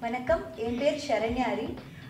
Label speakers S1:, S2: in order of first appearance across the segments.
S1: வணக்கம் என் பேர் ஷரண்யாரி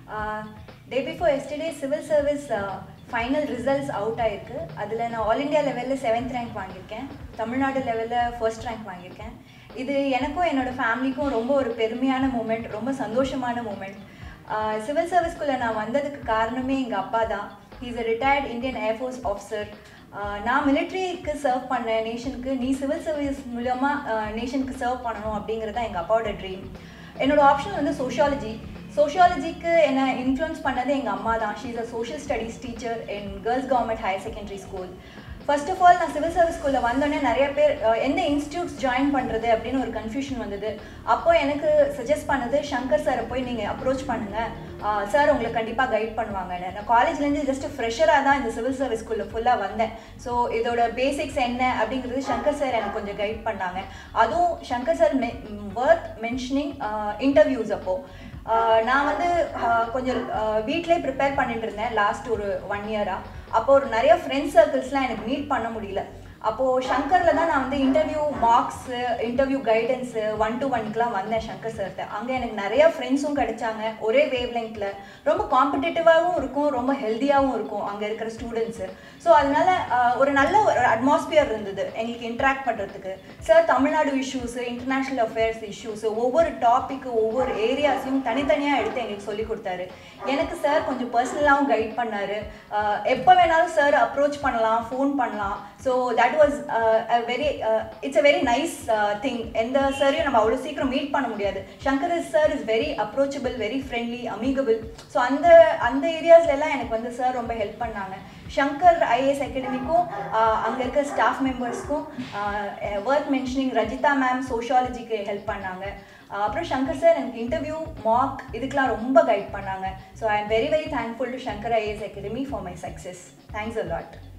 S1: day before yesterday civil service final results out ஆயிருக்கு அதில் நான் ஆல் இந்தியா லெவலில் செவன்த் ரேங்க் வாங்கியிருக்கேன் தமிழ்நாடு லெவலில் ஃபர்ஸ்ட் ரேங்க் வாங்கியிருக்கேன் இது எனக்கும் என்னோடய ஃபேமிலிக்கும் ரொம்ப ஒரு பெருமையான மூமெண்ட் ரொம்ப சந்தோஷமான மூமெண்ட் சிவில் சர்வீஸ்குள்ளே நான் வந்ததுக்கு காரணமே எங்கள் அப்பா தான் he's a retired Indian Air Force officer நான் மிலிட்ரிக்கு சர்வ் பண்ண நேஷனுக்கு நீ சிவில் சர்வீஸ் மூலமாக நேஷனுக்கு சர்வ் பண்ணணும் அப்படிங்கிறது தான் எங்கள் அப்பாவோட ட்ரீம் என்னோட ஆப்ஷன் வந்து சோஷியாலஜி சோஷியாலஜிக்கு என்ன இன்ஃப்ளூயன்ஸ் பண்ணது எங்கள் அம்மா தான் she is a social studies teacher in girls government higher secondary school first of all நான் சிவில் சர்வீஸ் ஸ்கூலில் வந்தோடனே நிறைய பேர் அஹ், எந்த இன்ஸ்டியூட்ஸ் ஜாயின் பண்ணுறது அப்படின்னு ஒரு கன்ஃபியூஷன் வந்தது அப்போ எனக்கு சஜஸ்ட் பண்ணது சங்கர் சாரை போய் நீங்கள் அப்ரோச் பண்ணுங்கள் சார் உங்களை கண்டிப்பாக கைட் பண்ணுவாங்கன்னு நான் காலேஜ்லேருந்து ஜஸ்ட் ஃப்ரெஷராக தான் இந்த சிவில் சர்வீஸ் ஸ்கூலில் ஃபுல்லாக வந்தேன் ஸோ இதோட பேசிக்ஸ் என்ன அப்படிங்கிறது சங்கர் சார் எனக்கு கொஞ்சம் கைட் பண்ணாங்க அதுவும் சங்கர் சார் மெ ஒர்த் மென்ஷனிங் இன்டர்வியூஸ் அப்போது ஆஹ் நான் வந்து ஆஹ் கொஞ்சம் வீட்டிலே ப்ரிப்பேர் பண்ணிட்டு இருந்தேன் லாஸ்ட் ஒரு ஒன் இயராக அப்போ ஒரு நிறைய ஃப்ரெண்ட்ஸ் சர்க்கிள்ஸ்லாம் எனக்கு மீட் பண்ண முடியல அப்போது ஷங்கரில் தான் நான் வந்து interview marks interview guidance one to ஒன்க்குலாம் வந்தேன் சங்கர் சார்கிட்ட அங்கே எனக்கு நிறைய ஃப்ரெண்ட்ஸும் கிடைச்சாங்க ஒரே வேவ் லெங்க்ல ரொம்ப காம்படிட்டிவாகவும் இருக்கும் ரொம்ப ஹெல்த்தியாகவும் இருக்கும் அங்கே இருக்கிற ஸ்டூடெண்ட்ஸு ஸோ அதனால ஆஹ், ஒரு நல்ல ஒரு அட்மாஸ்பியர் இருந்தது எங்களுக்கு இன்ட்ராக்ட் பண்ணுறதுக்கு sir Tamil Nadu issues international affairs issues ஒவ்வொரு டாப்பிக்கு ஒவ்வொரு ஏரியாஸையும் தனித்தனியாக எடுத்து எங்களுக்கு சொல்லி கொடுத்தாரு எனக்கு சார் கொஞ்சம் பர்சனலாகவும் கைட் பண்ணார் எப்போ வேணாலும் சார் அப்ரோச் பண்ணலாம் ஃபோன் பண்ணலாம் so that was very it's a very nice thing எந்த சாரையும் நம்ம அவ்வளோ சீக்கிரம் மீட் பண்ண முடியாது Shankar sir is very approachable very friendly amicable so அந்த அந்த ஏரியாஸ்ல எல்லாம் எனக்கு வந்து சார் ரொம்ப ஹெல்ப் பண்ணாங்க சங்கர் ஐஏஎஸ் அகாடமிக்கும் அங்கே இருக்க ஸ்டாஃப் மெம்பர்ஸ்க்கும் ஒர்க் மென்ஷனிங் ரஜிதா மேம் சோஷியாலஜிக்கு ஹெல்ப் பண்ணாங்க ஆஹ் அப்புறம் சங்கர் சார் எனக்கு இன்டர்வியூ மார்க் இதுக்கெலாம் ரொம்ப கைட் பண்ணாங்க so I am very very thankful to Shankar IAS Academy for my success thanks a lot